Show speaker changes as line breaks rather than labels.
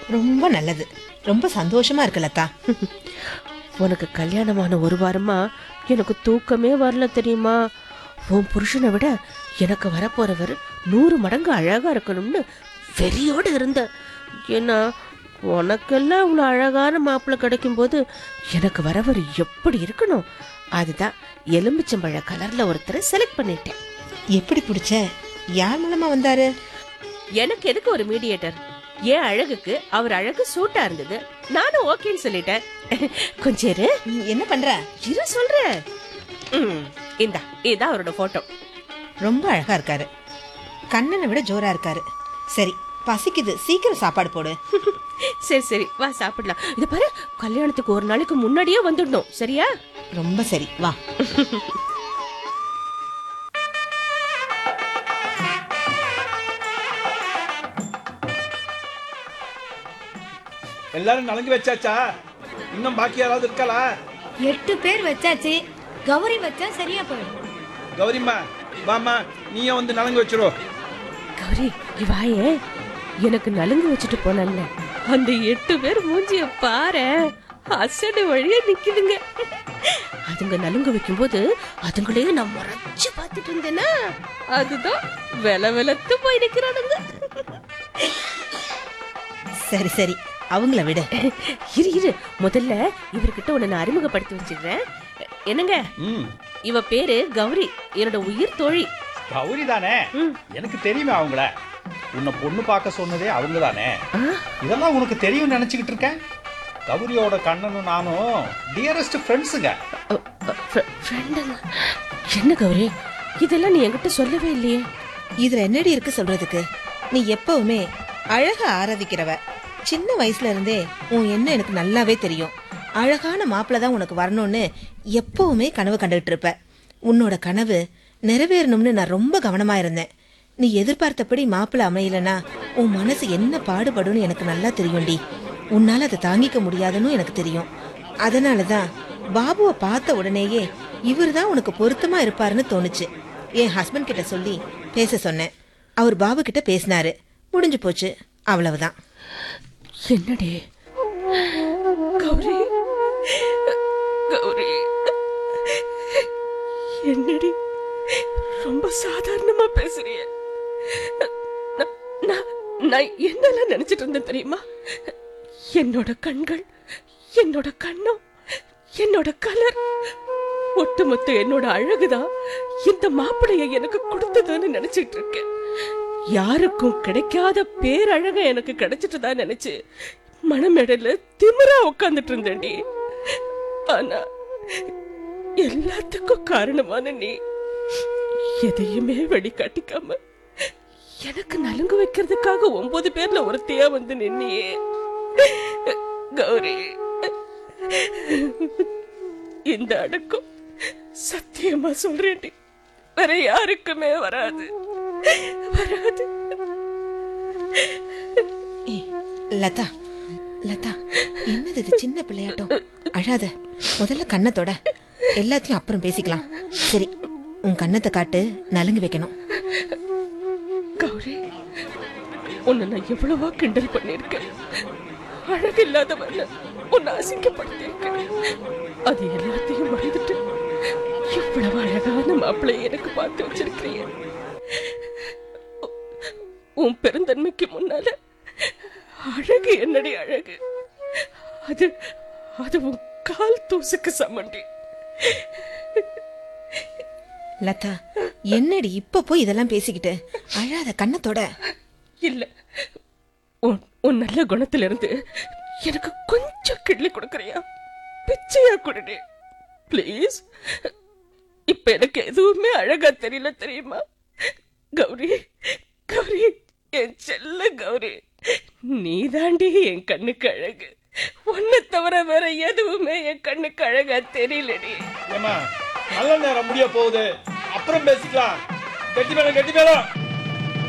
ரொம்ப நல்லது ரொம்ப சந்தோஷமா இருக்கு லதா
உனக்கு கல்யாணமான ஒரு வாரமா எனக்கு தூக்கமே வரல தெரியுமா உன் புருஷனை விட எனக்கு வரப்போறவர் நூறு மடங்கு அழகா இருக்கணும்னு வெறியோடு இருந்த ஏன்னா உனக்கெல்லாம் இவ்வளோ அழகான மாப்பிள்ளை கிடைக்கும்போது எனக்கு வரவர் எப்படி இருக்கணும் அதுதான் எலுமிச்சம்பழ கலர்ல ஒருத்தரை செலக்ட் பண்ணிட்டேன்
எப்படி பிடிச்ச யார் மூலமா வந்தாரு
எனக்கு எதுக்கு ஒரு மீடியேட்டர் என் அழகுக்கு அவர் அழகு சூட்டா இருந்தது நானும் ஓகேன்னு சொல்லிட்டேன் கொஞ்சம் இரு
ம், என்ன பண்ற
இரு சொல்றேன் ம், இந்தா இதான் அவரோட போட்டோ
ரொம்ப அழகா இருக்காரு கண்ணனை விட ஜோரா இருக்காரு சரி பசிக்குது சீக்கிரம் சாப்பாடு போடு
சரி சரி வா சாப்பிடலாம் இத பாரு கல்யாணத்துக்கு ஒரு நாளைக்கு முன்னாடியே வந்துடணும் சரியா
ரொம்ப சரி வா
எல்லாரும் நலங்கு வச்சாச்சா இன்னும் பாக்கி யாராவது இருக்காளா
எட்டு பேர் வச்சாச்சு கௌரி வச்சா சரியா போயிடும்
கௌரிம்மா வாம்மா நீயும் வந்து நலங்கு வச்சிரு
கௌரி இவாயே எனக்கு நலுங்கு வச்சுட்டு போனல்ல அந்த எட்டு பேர் மூஞ்சிய பாரு அசடு வழியா நிக்குதுங்க அதுங்க நலுங்கு வைக்கும்போது அதுங்களே நான் முறைச்சு பார்த்துட்டு இருந்தேனா அதுதான் வெல வெலத்து போய் நிக்கிறானுங்க
சரி சரி அவங்கள விடு
இரு இரு முதல்ல இவர்கிட்ட உன்னை நான் அறிமுகப்படுத்தி வச்சிடுறேன் என்னங்க
ம்
இவ பேரு கௌரி என்னோட உயிர் தோழி
கௌரி தானே
ம்.
எனக்கு தெரியுமே அவங்கள உன்னை பொண்ணு பார்க்க சொன்னதே அவங்க தானே
ஆ,
இதெல்லாம் உனக்கு தெரியும் நினைச்சுக்கிட்டு இருக்கேன் கௌரியோட கண்ணனும் நானும் டியரஸ்ட் ஃப்ரெண்ட்ஸுங்க
அ, அ, ஃப்ர- ஃப்ரெண்டுங்க என்ன கௌரி இதெல்லாம் நீ என்கிட்ட சொல்லவே இல்லையே
இதுல என்னடி இருக்கு சொல்றதுக்கு நீ எப்பவுமே அழக ஆராதிக்கிறவ சின்ன வயசுல இருந்தே உன் என்ன எனக்கு நல்லாவே தெரியும் அழகான மாப்பிள்ள தான் உனக்கு வரணும்னு எப்பவுமே கனவு கண்டுகிட்டு இருப்ப உன்னோட கனவு நிறைவேறணும்னு நான் ரொம்ப கவனமா இருந்தேன் நீ எதிர்பார்த்தபடி மாப்பிள்ள அமையலனா உன் மனசு என்ன பாடுபடும்னு எனக்கு நல்லா தெரியும்டி உன்னால அதை தாங்கிக்க முடியாதுன்னு எனக்கு தெரியும் அதனால தான் பாபுவை பார்த்த உடனேயே இவர் தான் உனக்கு பொருத்தமா இருப்பாருன்னு தோணுச்சு என் ஹஸ்பண்ட் கிட்ட சொல்லி பேச சொன்னேன் அவர் பாபு கிட்ட பேசினாரு முடிஞ்சு போச்சு அவ்வளவுதான்
என்னடி கௌரி கௌரி என்னடி ரொம்ப சாதாரணமா பேசுறிய நான்- நான் நான் என்னெல்லாம் நினைச்சிட்டு இருந்தேன் தெரியுமா என்னோட கண்கள் என்னோட கண்ணம் என்னோட கலர் ஒட்டுமொத்த என்னோட அழகுதான் இந்த மாப்பிளைய எனக்கு கொடுத்ததுன்னு நினைச்சிட்டு இருக்கேன் யாருக்கும் கிடைக்காத பேரழக எனக்கு கிடைச்சிட்டு நினைச்சு மனமேடல திமிரா உட்கார்ந்துட்டு இருந்தேன்டி ஆனா எல்லாத்துக்கும் காரணமான நீ எதையுமே வெளிக்காட்டிக்காம எனக்கு நலுங்கு வைக்கிறதுக்காக ஒன்பது பேர்ல ஒருத்தையா வந்து நின்னியே கௌரி இந்த அடக்கம் சத்தியமா சொல்றேன்டி வேற யாருக்குமே வராது வராது
ஏய், லதா லதா என்னது இது சின்ன பிள்ளையாட்டம் அழாத முதல்ல கண்ணத்தோட எல்லாத்தையும் அப்புறம் பேசிக்கலாம் சரி உன் கண்ணத்தை காட்டு நலுங்கு வைக்கணும்
கௌரி உன்னை நான் எவ்வளவோ கிண்டல் பண்ணிருக்கேன் அழகு இல்லாதவன் உன்னை அசிங்கப்படுத்தியிருக்கேன் அது எல்லாத்தையும் மறந்துட்டு இவ்வளவு அழகான மாப்பிள்ளை எனக்கு பார்த்து வச்சிருக்கிறீங்க உன் பெருந்தன்மைக்கு முன்னால அழகு என்னடி அழகு அது அது உன் கால் தூசுக்கு சமண்டி
லதா என்னடி இப்ப போய் இதெல்லாம் பேசிக்கிட்டு அழாத கண்ணத்தோட
இல்ல உன் உன் நல்ல குணத்துல இருந்து எனக்கு கொஞ்சம் கிள்ளி கொடுக்கறியா பிச்சையா கொடுடி ப்ளீஸ் இப்ப எனக்கு எதுவுமே அழகா தெரியல தெரியுமா கௌரி கௌரி என் செல்ல கௌரி நீ தாண்டி என் கண்ணுக்கு அழகு உன்னை தவிர வேற எதுவுமே என் கண்ணுக்கு அழகா தெரியலடி
ஏமா நல்ல நேரம் முடிய போகுது அப்புறம் பேசிக்கலாம் கட்டி மேடம் கட்டி மேடம்